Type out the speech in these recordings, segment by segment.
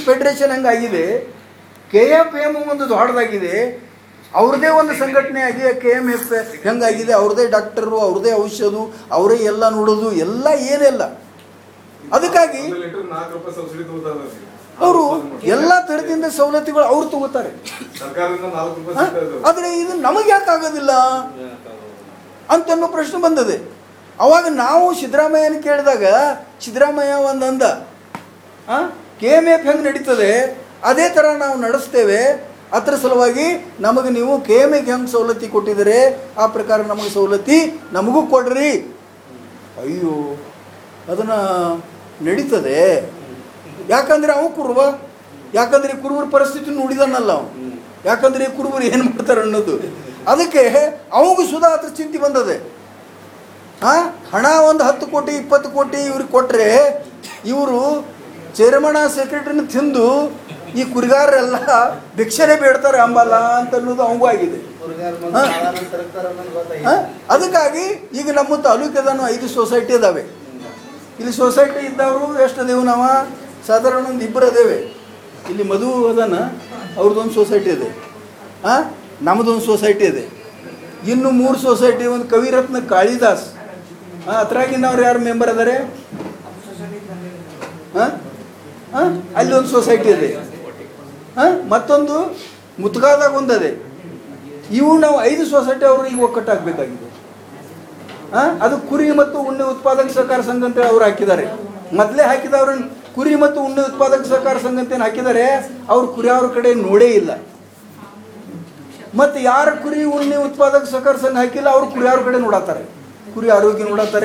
Federation ಹಂಗಾಗಿದೆ K F M ಒಂದು ದೊಡ್ಡದಾಗಿದೆ ಅವ್ರದ್ದೇ ಒಂದು ಸಂಘಟನೆ ಆಗಿದೆ ಕೆ ಎಮ್ ಎಫ್ ಹೆಂಗಾಗಿದೆ ಅವ್ರದ್ದೇ ಡಾಕ್ಟರು ಅವ್ರದ್ದೇ ಔಷಧ ಅವರೇ ಎಲ್ಲ ನೋಡೋದು ಎಲ್ಲ ಏನಿಲ್ಲ ಅದಕ್ಕಾಗಿ ಒಂದು ಲೀಟರ್ ನಾಲ್ಕು ರೂಪಾಯಿ ಸಬ್ಸಿಡಿ ತಗೋತಾರೆ ಅವರು ಎಲ್ಲ ಥರದಿಂದ ಸವಲತ್ತುಗಳು ಅವ್ರು ತಗೋತಾರೆ ಸರ್ಕಾರದಿಂದ ನಾಲ್ಕು ರೂಪಾಯಿ ಹ? ಸಿಗ್ತಾ ಇದಾವೆ. ಆದರೆ ಇದು ನಮಗೆ ಯಾಕೆ ಆಗೋದಿಲ್ಲ ಅಂತನ್ನೋ ಪ್ರಶ್ನೆ ಬಂದದೆ ಅವಾಗ ನಾವು ಸಿದ್ದರಾಮಯ್ಯನ ಕೇಳಿದಾಗ ಸಿದ್ದರಾಮಯ್ಯ ಒಂದಂದ ಕೆ ಎಮ್ ಎಫ್ ಹೆಂಗೆ ನಡೀತದೆ ಅದೇ ಥರ ನಾವು ನಡೆಸ್ತೇವೆ ಅದರ ಸಲುವಾಗಿ ನಮಗೆ ನೀವು ಕೆ ಎಮ್ ಎಫ್ ಹೆಂಗೆ ಸವಲತ್ತಿ ಕೊಟ್ಟಿದ್ದೀರಿ ಆ ಪ್ರಕಾರ ನಮಗೆ ಸವಲತ್ತಿ ನಮಗೂ ಕೊಡ್ರಿ ಅಯ್ಯೋ ಅದನ್ನು ನಡೀತದೆ ಯಾಕಂದ್ರೆ ಅವ ಕುರುಬ ಯಾಕಂದ್ರೆ ಈ ಕುರುಬರ ಪರಿಸ್ಥಿತಿ ನೋಡಿದಾನಲ್ಲ ಅವ ಯಾಕಂದ್ರೆ ಈ ಕುರುಬರು ಏನು ಮಾಡ್ತಾರೆ ಅನ್ನೋದು ಅದಕ್ಕೆ ಅವಂಗೂ ಸುಧಾ ಅದ್ರ ಚಿಂತೆ ಬಂದದೆ ಆ ಹಣ ಒಂದು ಹತ್ತು ಕೋಟಿ ಇಪ್ಪತ್ತು ಕೋಟಿ ಇವ್ರಿಗೆ ಕೊಟ್ಟರೆ ಇವರು ಚೇರ್ಮನ ಸೆಕ್ರೆಟರಿನ ತಿಂದು ಈ ಕುರಿಗಾರರೆಲ್ಲ ಭಿಕ್ಷನೆ ಬೇಡ್ತಾರೆ ಅಂಬಲ್ಲ ಅಂತ ಅನ್ನೋದು ಅವಂಗೂ ಆಗಿದೆ ಹಾ? ಆ? ಅದಕ್ಕಾಗಿ ಈಗ ನಮ್ಮ ತಾಲೂಕದಾನು ಐದು ಸೊಸೈಟಿ ಇದಾವೆ ಇಲ್ಲಿ ಸೊಸೈಟಿ ಇದ್ದವರು ಎಷ್ಟು ಅದೇವು ನಾವು ಸಾಧಾರಣ ಒಂದು ಇಬ್ಬರು ಅದೇವೆ ಇಲ್ಲಿ ಮಧು ಅದಾನ ಅವ್ರದ್ದೊಂದು ಸೊಸೈಟಿ ಇದೆ ಹಾಂ ನಮ್ಮದೊಂದು ಸೊಸೈಟಿ ಇದೆ ಇನ್ನು ಮೂರು ಸೊಸೈಟಿ ಒಂದು ಕವಿರತ್ನ ಕಾಳಿದಾಸ್ ಹಾಂ ಅದ್ರಾಗಿನವ್ರು ಯಾರು ಮೆಂಬರ್ ಅದಾರೆ ಹಾಂ ಹಾಂ ಅಲ್ಲಿ ಒಂದು ಸೊಸೈಟಿ ಇದೆ ಹಾಂ ಮತ್ತೊಂದು ಮುತ್ಗಾದಾಗ ಒಂದದೆ ಇವು ನಾವು ಐದು ಸೊಸೈಟಿ ಅವರು ಈಗ ಒಕ್ಕಟ್ಟಾಗಬೇಕಾಗಿದೆ ಆ? ಅದು ಕುರಿ ಮತ್ತು ಉಣ್ಣೆ ಉತ್ಪಾದಕ ಸಹಕಾರ ಸಂಘ ಅಂತೇಳಿ ಅವ್ರು ಹಾಕಿದ್ದಾರೆ ಮೊದಲೇ ಹಾಕಿದವ್ರು ಕುರಿ ಮತ್ತು ಉಣ್ಣೆ ಉತ್ಪಾದಕ ಸಹಕಾರ ಸಂಘ ಅಂತ ಏನು ಹಾಕಿದ್ದಾರೆ ಅವ್ರು ಕುರಿ ಅವ್ರ ಕಡೆ ನೋಡೇ ಇಲ್ಲ ಮತ್ತು ಯಾರ ಕುರಿ ಉಣ್ಣೆ ಉತ್ಪಾದಕ ಸಹಕಾರ ಸಂಘ ಹಾಕಿಲ್ಲ ಅವ್ರು ಕುರಿ ಅವ್ರ ಕಡೆ ನೋಡತ್ತಾರೆ ಕುರಿ ಆರೋಗ್ಯ ನೋಡತ್ತಾರೆ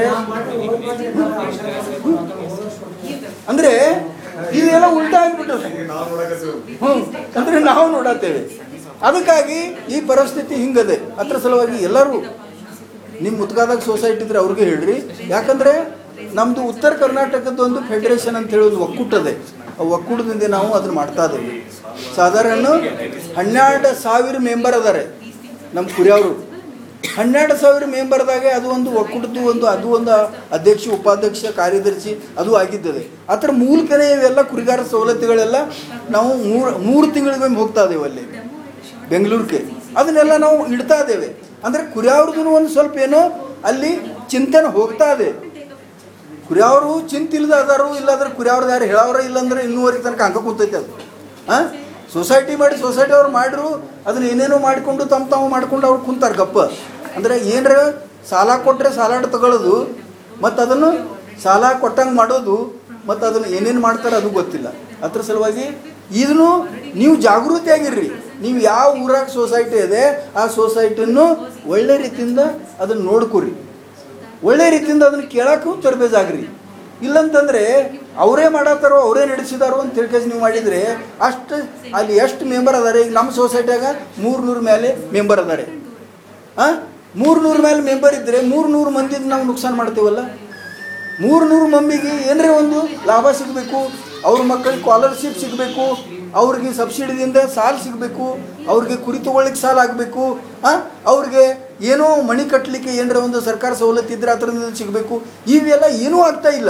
ಅಂದ್ರೆ ಇದೆಲ್ಲ ಉಲ್ಟಾ ಆಗ್ಬಿಟ್ಟದೆ ಈಗ ನಾವು ನೋಡಕತ್ತೀವಿ ಹ್ಮ್ ಅಂದ್ರೆ ನಾವು ನೋಡತ್ತೇವೆ ಅದಕ್ಕಾಗಿ ಈ ಪರಿಸ್ಥಿತಿ ಹಿಂಗದೆ ಅದ್ರ ಸಲುವಾಗಿ ಎಲ್ಲರೂ ನಿಮ್ಮ ಮುತ್ಗಾದಾಗ ಸೊಸೈಟಿ ಇದ್ರೆ ಅವ್ರಿಗೆ ಹೇಳ್ರಿ ಯಾಕಂದ್ರೆ ನಮ್ದು ಉತ್ತರ ಕರ್ನಾಟಕದ ಒಂದು ಫೆಡರೇಷನ್ ಅಂತ ಹೇಳಿ ಒಂದು ಒಕ್ಕೂಟ ಇದೆ ಆ ಒಕ್ಕೂಟದಿಂದ ನಾವು ಅದನ್ನ ಮಾಡ್ತಾ ಇದ್ದೀವಿ ಸಾಧಾರಣ ಹನ್ನೆರಡು ಸಾವಿರ ಮೆಂಬರ್ ಅದಾರೆ ನಮ್ಮ ಕುರಿಯವರು ಹನ್ನೆರಡು ಸಾವಿರ ಮೆಂಬರ್ದಾಗೆ ಅದು ಒಂದು ಒಕ್ಕೂಟದ್ದು ಒಂದು ಅದು ಒಂದು ಅಧ್ಯಕ್ಷ ಉಪಾಧ್ಯಕ್ಷ ಕಾರ್ಯದರ್ಶಿ ಅದು ಆಗಿದ್ದದೆ ಅದರ ಮೂಲಕನೇ ಇವೆಲ್ಲ ಕುರಿಗಾರ ಸವಲತ್ತುಗಳೆಲ್ಲ ನಾವು ಮೂರು ಮೂರು ತಿಂಗಳಿಗೊಮ್ಮೆ ಹೋಗ್ತಾ ಇದ್ದೇವೆ ಅಲ್ಲಿ ಬೆಂಗಳೂರಿಗೆ ಅದನ್ನೆಲ್ಲ ನಾವು ಇಡ್ತಾ ಇದ್ದೇವೆ ಅಂದರೆ ಕುರಿಯವ್ರದ್ದು ಒಂದು ಸ್ವಲ್ಪ ಏನೋ ಅಲ್ಲಿ ಚಿಂತನೆ ಹೋಗ್ತಾ ಇದೆ ಕುರಿಯವರು ಚಿಂತಿಲ್ದ ಅದಾರು ಇಲ್ಲಾಂದ್ರೆ ಕುರಿಯವ್ರದ್ದು ಯಾರು ಹೇಳೋರ ಇಲ್ಲಾಂದ್ರೆ ಇನ್ನೂವರೆಗೆ ತನಕ ಹಂಗ ಕೂತೈತೆ ಅದು ಹಾಂ ಸೊಸೈಟಿ ಮಾಡಿ ಸೊಸೈಟಿ ಅವ್ರು ಮಾಡ್ರು ಅದನ್ನ ಏನೇನೋ ಮಾಡಿಕೊಂಡು ತಮ್ಮ ತಾವು ಮಾಡ್ಕೊಂಡು ಅವ್ರು ಕುಂತಾರೆ ಗಪ್ಪ ಅಂದರೆ ಏನರ ಸಾಲ ಕೊಟ್ಟರೆ ಸಾಲ ತಗೊಳ್ಳೋದು ಮತ್ತು ಅದನ್ನು ಸಾಲ ಕೊಟ್ಟಂಗೆ ಮಾಡೋದು ಮತ್ತು ಅದನ್ನು ಏನೇನು ಮಾಡ್ತಾರೆ ಅದು ಗೊತ್ತಿಲ್ಲ ಅದ್ರ ಸಲುವಾಗಿ ಇದನ್ನು ನೀವು ಜಾಗೃತಿ ಆಗಿರ್ರಿ ನೀವು ಯಾವ ಊರಾಗ ಸೊಸೈಟಿ ಇದೆ ಆ ಸೊಸೈಟಿಯನ್ನು ಒಳ್ಳೆ ರೀತಿಯಿಂದ ಅದನ್ನು ನೋಡ್ಕೊರಿ ಒಳ್ಳೆ ರೀತಿಯಿಂದ ಅದನ್ನು ಕೇಳಕ್ಕೂ ತರಬೇಜಾಗ್ರಿ ಇಲ್ಲಂತಂದ್ರೆ ಅವರೇ ಮಾಡತ್ತಾರೋ ಅವರೇ ನಡೆಸಿದಾರೋ ಅಂತ ತಿಳ್ಕೇಸಿ ನೀವು ಮಾಡಿದರೆ ಅಷ್ಟು ಅಲ್ಲಿ ಎಷ್ಟು ಮೆಂಬರ್ ಅದಾರೆ ಈಗ ನಮ್ಮ ಸೊಸೈಟಿಯಾಗ ಮೂರ್ನೂರು ಮೇಲೆ ಮೆಂಬರ್ ಅದಾರೆ ಹಾಂ ಮೂರ್ನೂರು ಮೇಲೆ ಮೆಂಬರ್ ಇದ್ದರೆ ಮೂರ್ನೂರು ಮಂದಿಗೆ ನಾವು ನುಕ್ಸಾನ್ ಮಾಡ್ತೀವಲ್ಲ ಮೂರ್ನೂರು ಮಂದಿಗೆ ಏನರೇ ಒಂದು ಲಾಭ ಸಿಗಬೇಕು ಅವ್ರ ಮಕ್ಕಳಿಗೆ ಸ್ಕಾಲರ್ಶಿಪ್ ಸಿಗಬೇಕು ಅವ್ರಿಗೆ ಸಬ್ಸಿಡಿದಿಂದ ಸಾಲ ಸಿಗಬೇಕು ಅವ್ರಿಗೆ ಕುರಿ ತಗೊಳ್ಳಿಕ್ಕೆ ಸಾಲ ಆಗಬೇಕು ಹಾಂ ಅವ್ರಿಗೆ ಏನೋ ಮಣಿ ಕಟ್ಟಲಿಕ್ಕೆ ಏನರ ಒಂದು ಸರ್ಕಾರ ಸವಲತ್ತು ಇದ್ದರೆ ಅದರಿಂದ ಸಿಗಬೇಕು ಇವೆಲ್ಲ ಏನೂ ಆಗ್ತಾ ಇಲ್ಲ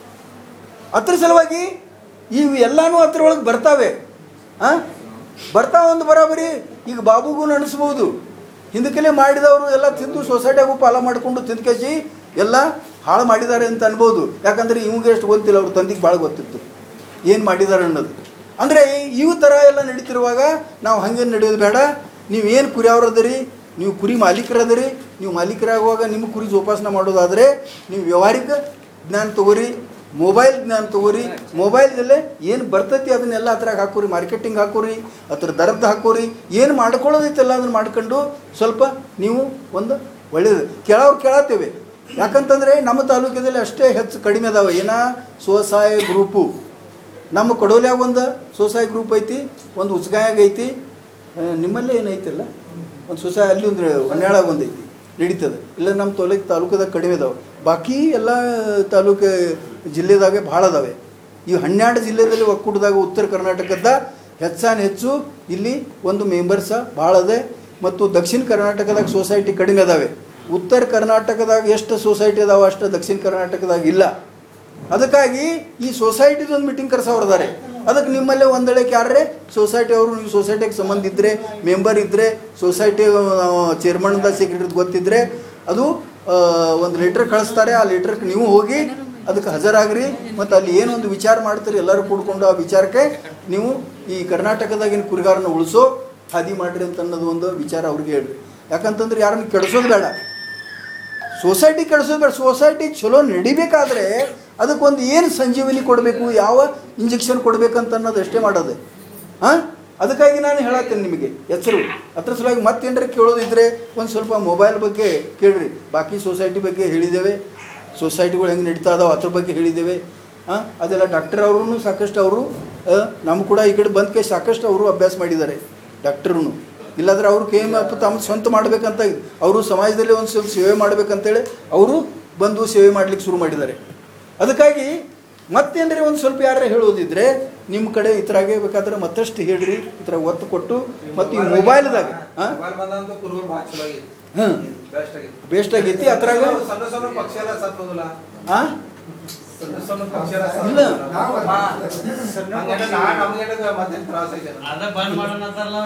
ಅದ್ರ ಸಲುವಾಗಿ ಇವು ಎಲ್ಲನೂ ಅದ್ರೊಳಗೆ ಬರ್ತಾವೆ ಹಾಂ ಬರ್ತಾವ ಒಂದು ಬರಾಬರಿ ಈಗ ಬಾಬುಗೂ ನಡೆಸ್ಬೋದು ಹಿಂದಕ್ಕೆಲೆ ಮಾಡಿದವರು ಎಲ್ಲ ತಿಂದು ಸೊಸೈಟಿಯಾಗೂ ಪಾಲ ಮಾಡಿಕೊಂಡು ತಿಂದ್ಕೇಸಿ ಎಲ್ಲ ಹಾಳು ಮಾಡಿದ್ದಾರೆ ಅಂತ ಅನ್ಬೋದು ಯಾಕಂದರೆ ಇವ್ಗೆ ಎಷ್ಟು ಗೊತ್ತಿಲ್ಲ ಅವ್ರ ತಂದೆಗೆ ಭಾಳ ಗೊತ್ತಿತ್ತು ಏನು ಮಾಡಿದ್ದಾರೆ ಅನ್ನೋದು ಅಂದರೆ ಇವು ಥರ ಎಲ್ಲ ನಡೀತಿರುವಾಗ ನಾವು ಹಂಗೇನು ನಡೆಯೋದು ಬೇಡ ನೀವು ಏನು ಕುರಿ ಅವ್ರದರಿ ನೀವು ಕುರಿ ಮಾಲೀಕರದರಿ ನೀವು ಮಾಲೀಕರಾಗುವಾಗ ನಿಮ್ಮ ಕುರಿ ಜೋಪಾಸನೆ ಮಾಡೋದಾದರೆ ನೀವು ವ್ಯವಹಾರಿಕ ಜ್ಞಾನ ತಗೋರಿ ಮೊಬೈಲ್ ಜ್ಞಾನ ತಗೋರಿ ಮೊಬೈಲ್ದಲ್ಲೇ ಏನು ಬರ್ತೈತಿ ಅದನ್ನೆಲ್ಲ ಅದ್ರಾಗ ಹಾಕೋರಿ ಮಾರ್ಕೆಟಿಂಗ್ ಹಾಕೋರಿ ಅದ್ರ ದರದ್ದು ಹಾಕೋರಿ ಏನು ಮಾಡ್ಕೊಳ್ಳೋದೈತಲ್ಲ ಅದನ್ನ ಮಾಡ್ಕೊಂಡು ಸ್ವಲ್ಪ ನೀವು ಒಂದು ಒಳ್ಳೇದು ಕೇಳೋರು ಕೇಳತ್ತೇವೆ ಯಾಕಂತಂದರೆ ನಮ್ಮ ತಾಲೂಕದಲ್ಲಿ ಅಷ್ಟೇ ಹೆಚ್ಚು ಕಡಿಮೆ ಅದಾವೆ ಏನ ಸ್ವಸಹಾಯ ಗ್ರೂಪು ನಮ್ಮ ಕೊಡೋಲ್ಯಾಗ ಒಂದು ಸ್ವಸಹಾಯ ಗ್ರೂಪ್ ಐತಿ ಒಂದು ಉಸ್ಗಾಯಾಗ ಐತಿ ಆ, ನಿಮ್ಮಲ್ಲೇ ಏನೈತಿಲ್ಲ ಒಂದು ಸ್ವಸಹಾಯ ಅಲ್ಲಿ ಒಂದು ಹೊನ್ನಾಳಾಗ ಒಂದು ಐತಿ ನಡೀತದೆ ಇಲ್ಲ ನಮ್ಮ ತೊಲಕ್ ತಾಲೂಕದಾಗ ಕಡಿಮೆ ಇದಾವೆ ಬಾಕಿ ಎಲ್ಲ ತಾಲೂಕು ಜಿಲ್ಲೆದಾಗೆ ಭಾಳ ಅದಾವೆ ಈ ಹನ್ನೆರಡು ಜಿಲ್ಲೆದಲ್ಲಿ ಒಕ್ಕೂಟದಾಗ ಉತ್ತರ ಕರ್ನಾಟಕದ ಹೆಚ್ಚಾನ ಹೆಚ್ಚು ಇಲ್ಲಿ ಒಂದು ಮೆಂಬರ್ಸ ಭಾಳ ಅದೆ ಮತ್ತು ದಕ್ಷಿಣ ಕರ್ನಾಟಕದಾಗ ಸೊಸೈಟಿ ಕಡಿಮೆ ಅದಾವೆ ಉತ್ತರ ಕರ್ನಾಟಕದಾಗ ಎಷ್ಟು ಸೊಸೈಟಿ ಅದಾವೆ ಅಷ್ಟು ದಕ್ಷಿಣ ಕರ್ನಾಟಕದಾಗ ಇಲ್ಲ ಅದಕ್ಕಾಗಿ ಈ ಸೊಸೈಟಿದೊಂದು ಮೀಟಿಂಗ್ ಕರೆಸೋರ್ದಾರೆ ಅದಕ್ಕೆ ನಿಮ್ಮಲ್ಲೇ ಒಂದೆಳೆ ಯಾರೇ ಸೊಸೈಟಿ ಅವರು ನೀವು ಸೊಸೈಟಿಗೆ ಸಂಬಂಧ ಇದ್ದರೆ ಮೆಂಬರ್ ಇದ್ದರೆ ಸೊಸೈಟಿ ಚೇರ್ಮನ್ದ ಸೆಕ್ರೆಟರಿ ಗೊತ್ತಿದ್ದರೆ ಅದು ಆ, ಒಂದು ಲೆಟ್ರ್ ಕಳಿಸ್ತಾರೆ ಆ ಲೆಟ್ರ್ಗೆ ನೀವು ಹೋಗಿ ಅದಕ್ಕೆ ಹಾಜರಾಗ್ರಿ ಮತ್ತು ಅಲ್ಲಿ ಏನೊಂದು ವಿಚಾರ ಮಾಡ್ತೀರಿ ಎಲ್ಲರೂ ಕೂಡ್ಕೊಂಡು ಆ ವಿಚಾರಕ್ಕೆ ನೀವು ಈ ಕರ್ನಾಟಕದಾಗಿನ ಕುರಿಗಾರನ ಉಳಿಸೋ ಹಾದಿ ಮಾಡ್ರಿ ಅಂತ ಅನ್ನೋದು ಒಂದು ವಿಚಾರ ಅವ್ರಿಗೆ ಹೇಳ್ರಿ ಯಾಕಂತಂದ್ರೆ ಯಾರನ್ನು ಕೆಡಿಸೋದು ಬೇಡ ಸೊಸೈಟಿ ಕೆಡಿಸೋದು ಬೇಡ ಸೊಸೈಟಿ ಚಲೋ ನಡಿಬೇಕಾದ್ರೆ ಅದಕ್ಕೊಂದು ಏನು ಸಂಜೀವನಿ ಕೊಡಬೇಕು ಯಾವ ಇಂಜೆಕ್ಷನ್ ಕೊಡಬೇಕಂತ ಅನ್ನೋದು ಅಷ್ಟೇ ಮಾಡೋದು ಹಾಂ ಅದಕ್ಕಾಗಿ ನಾನು ಹೇಳತ್ತೇನೆ ನಿಮಗೆ ಹೆಸರು ಅದ್ರ ಸಲುವಾಗಿ ಮತ್ತೇನಾರ ಕೇಳೋದಿದ್ರೆ ಒಂದು ಸ್ವಲ್ಪ ಮೊಬೈಲ್ ಬಗ್ಗೆ ಕೇಳ್ರಿ ಬಾಕಿ ಸೊಸೈಟಿ ಬಗ್ಗೆ ಹೇಳಿದ್ದೇವೆ ಸೊಸೈಟಿಗಳು ಹೆಂಗೆ ನಡೀತಾ ಇದಾವೆ ಅದ್ರ ಬಗ್ಗೆ ಹೇಳಿದ್ದೇವೆ ಹಾಂ ಅದೆಲ್ಲ ಡಾಕ್ಟರ್ ಅವರು ಸಾಕಷ್ಟು ಅವರು ನಮ್ಮ ಕೂಡ ಈ ಕಡೆ ಬಂದ ಕೈ ಸಾಕಷ್ಟು ಅವರು ಅಭ್ಯಾಸ ಮಾಡಿದ್ದಾರೆ ಡಾಕ್ಟ್ರೂ ಇಲ್ಲಾಂದ್ರೆ ಅವರು ಕೆ ಎಮ್ ಎಫ್ ತಮ್ಮ ಸ್ವಂತ ಮಾಡಬೇಕಂತ ಅವರು ಸಮಾಜದಲ್ಲಿ ಒಂದು ಸ್ವಲ್ಪ ಸೇವೆ ಮಾಡಬೇಕಂತೇಳಿ ಅವರು ಬಂದು ಸೇವೆ ಮಾಡ್ಲಿಕ್ಕೆ ಶುರು ಮಾಡಿದ್ದಾರೆ ಅದಕ್ಕಾಗಿ ಮತ್ತೇನ್ರಿ ಒಂದು ಸ್ವಲ್ಪ ಯಾರು ಹೇಳೋದಿದ್ರೆ ನಿಮ್ಮ ಕಡೆ ಈ ಥರಾಗೆ ಬೇಕಾದ್ರೆ ಮತ್ತಷ್ಟು ಹೇಳ್ರಿ ಈ ಥರ ಒತ್ತು ಕೊಟ್ಟು ಮತ್ತು ಈ ಮೊಬೈಲ್ದಾಗ ಹಾಂ ಮೊಬೈಲ್ ಬಂದಂತೂ ಕುರುಬರು ಭಾಳ ಚಲೋ ಆಗೈತಿ ಹಾಂ ಬೆಸ್ಟ್ ಆಗೈತಿ ಬೇಸ್ಟ್ ಆಗೈತಿ ಅದ್ರಾಗ ಸಣ್ಣ ಸಣ್ಣ ಪಕ್ಷಿ ಎಲ್ಲ ಸತ್ತೋದಿಲ್ಲ ಹಾಂ ಸಣ್ಣ ಸಣ್ಣ ಪಕ್ಷಿ ಎಲ್ಲ ಇಲ್ಲ. ಹಂಗಂದ್ರೆ ನಾ ನಮ್ಗೆ ಮತ್ತೆ ತ್ರಾಸ ಐತೆ ಅದ ಬಂದ್ ಮಾಡೋಣ ಅಂತಾರಲ್ಲ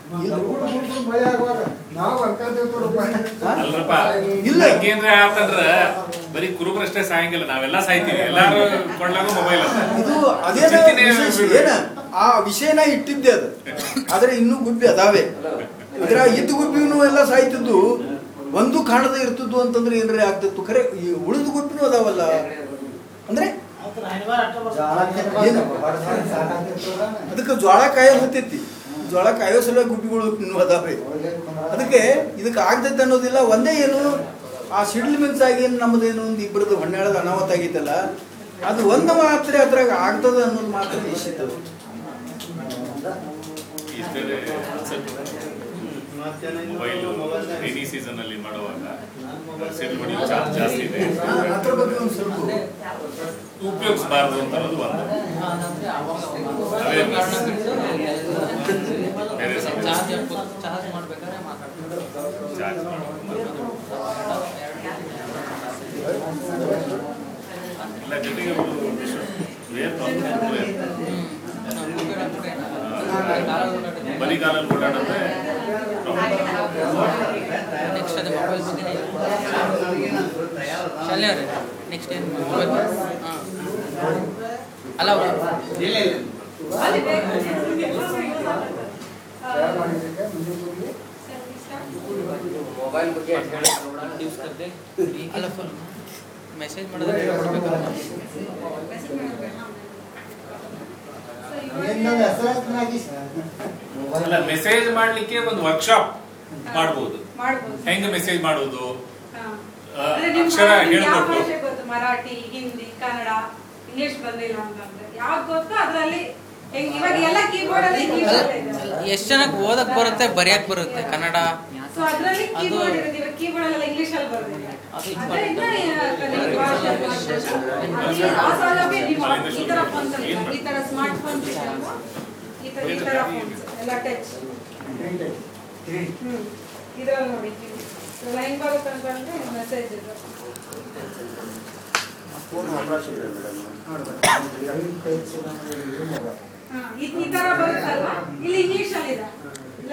ಅವ್ರ ಅಲ್ರಪ್ಪ ಇಲ್ಲ. ಏನ್ರ ಆತಂದ್ರ ಬರೀ ಕುರುಬರಷ್ಟೇ ಸಾಯಂಗಿಲ್ಲ ನಾವೆಲ್ಲ ಸಾಯ್ತೀವಿ ಎಲ್ಲಾರು ಕೊಳ್ಳಾಗ ಮೊಬೈಲ್ ಇದು ಅದೇನ ಚಿಂತೆನೇ ವಿಶೇಷ ಬಿಡ್ರಿ. ಏನ ಆ ವಿಷಯನ ಇಟ್ಟಿದ್ದೆ ಅದು ಆದ್ರೆ ಇನ್ನೂ ಗುಬ್ಬಿ ಅದಾವೆ ಅದ್ರ ಇದ್ದ ಗುಬ್ಬಿನೂ ಎಲ್ಲ ಸಾಯ್ತಿದ್ದು ಒಂದು ಕಾಣದೇ ಇರ್ತಿದ್ದು ಅಂತಂದ್ರೆ ಏನ್ರಿ ಆಗ್ತಿತ್ತು ಖರೆ ಈ ಉಳಿದ ಗುಬ್ಬಿನೂ ಅದಾವಲ್ಲ ಅಂದ್ರೆ ಏನು? ಅದಕ್ಕೆ ಜ್ವಾಳ ಕಾಯೋ ಹತ್ತೈತಿ ಜ್ವಾಳ ಕಾಯೋ ಸಲುವಾಗಿ ಗುಬ್ಬಿಗಳು ಇನ್ನೂ ಅದಾವೆ ಅದಕ್ಕೆ ಇದಕ್ಕೆ ಆಗ್ತೈತೆ ಅನ್ನೋದಿಲ್ಲ ಒಂದೇ ಏನು ಆ ಸಿಡ್ಲ್ ಮಿಕ್ಸ್ ಆಗಿ ಏನು ನಮ್ಮದೇನು ಒಂದು ಇಬ್ಬರದು ಹನ್ನೆರಡು ಅನಾಹುತ ಆಗೈತಲ್ಲ ಅದು ಒಂದು ಮಾತ್ರ ಅದ್ರಾಗ ಆಗ್ತದ ಅನ್ನೋದು ಮಾತ್ರ ನಿಶ್ಚಿತ ಮೊಬೈಲ್ ರೈನಿ ಸೀಸನ್ ಅಲ್ಲಿ ಮಾಡುವಾಗ ಸೆಲ್ ಹೊಡೆಯೋ ಚಾರ್ಜ್ ಜಾಸ್ತಿ ಇದೆ ಆ, ಅದ್ರ ಬಗ್ಗೆ ಒಂದು ಸ್ವಲ್ಪ ಉಪಯೋಗಿಸಬಾರ್ದು ಅಂತ ಅನ್ನೋದು ಒಂದು ಬೇರೆ ಸಮಸ್ಯೆ. ಚಾರ್ಜ್ ಮಾಡ್ಬೇಕಾದ್ರೆ ಮಾತಾಡ್ತಾರೆ ಚಾರ್ಜ್ ಮಾಡೋದು ಇಲ್ಲ ಜೊತೆಗೆ ಅವರು ವೇರ್ ಪ್ರಾಬ್ಲಮ್ ಬರಿಗಾಲಲ್ಲಿ ಓಡಾಡಿದ್ರೆ ನೆಕ್ಸ್ಟ್ ಅದೇ ಮೊಬೈಲ್ ಬಗ್ಗೆ ಶಾಲೆ ಅವ್ರೆ ನೆಕ್ಸ್ಟ್ ಏನು ಮೊಬೈಲ್ ಹಾಂ ಅಲ್ಲ ಅವ್ರು ಮೊಬೈಲ್ ಬಗ್ಗೆ ಯೂಸ್ ಕರ್ದೆ ಅಲ್ಲ ಫುಲ್ ಮೆಸೇಜ್ ಮಾಡಿದ್ರೆ ಕೊಡ್ಬೇಕಲ್ಲ ಅಲ್ಲ ಮೆಸೇಜ್ ಮಾಡ್ಲಿಕ್ಕೆ ಒಂದು ವರ್ಕ್ಶಾಪ್ ಮಾಡ್ಬೋದು ಮಾಡ್ಬೋದು ಹೆಂಗ ಮೆಸೇಜ್ ಮಾಡೋದು ಹಾ. ಆ, ಅಂದ್ರೆ ನಿಮ್ಗೆ ಅಕ್ಷರ ನಿಮ್ಗೆ ಯಾವ ಹೇಳ್ಕೊಟ್ಟು. ಭಾಷೆ ಗೊತ್ತು ಮರಾಠಿ ಹಿಂದಿ ಕನ್ನಡ ಇಂಗ್ಲಿಷ್ ಬಂದಿಲ್ಲ ಅಂತಂದ್ರೆ ಯಾವ್ದು ಗೊತ್ತೋ ಅದ್ರಲ್ಲಿ ಹೆಂಗ್ ಇವಾಗ ಎಲ್ಲ ಕೀಬೋರ್ಡ್ ಅಲ್ಲಿ ಇಂಗ್ಲಿಷ್ ಇದೆ ಎಷ್ಟು ಜನಕ್ಕೆ ಓದಕ್ ಬರುತ್ತೆ ಬರೆಯಕ್ ಬರುತ್ತೆ ಕನ್ನಡ ಸೊ ಅದ್ರಲ್ಲಿ ಅದು- ಕೀಬೋರ್ಡ್ ಇರುತ್ತೆ ಇವಾಗ ಕೀಬೋರ್ಡ್ ಅಲ್ಲ ಇಂಗ್ಲಿಷ್ ಅಲ್ಲಿ ಬರೋದಿಲ್ಲ ಅದು ಇದು ಅದರಿಂದ ಕನ್ನಡ ಭಾಷೆ ಅದು ಆ ಸೌಲಭ್ಯ ನೀವು ಈ ತರ ಫೋನ್ಸ್ ಈ ತರ ಸ್ಮಾರ್ಟ್ ಫೋನ್ಸ್ ಈ ತರ ಈ ತರ ಫೋನ್ಸ್ ಎಲ್ಲ ಟಚ್ ಹ್ಮ್ ಇದ್ರಲ್ಲಿ ನೋಡಿ ಇದ್ರಲ್ಲಿ ಹೆಂಗ್ ಬರುತ್ತೆ ಅಂತಂದ್ರೆ ಮೆಸೇಜ್ ಇದು ಹಾ, ಇದ್ ಈ ತರ ಬರುತ್ತಲ್ವಾ ಇಲ್ಲಿ ಇಂಗ್ಲಿಷ್ ಅಲ್ಲಿ ಇದೆ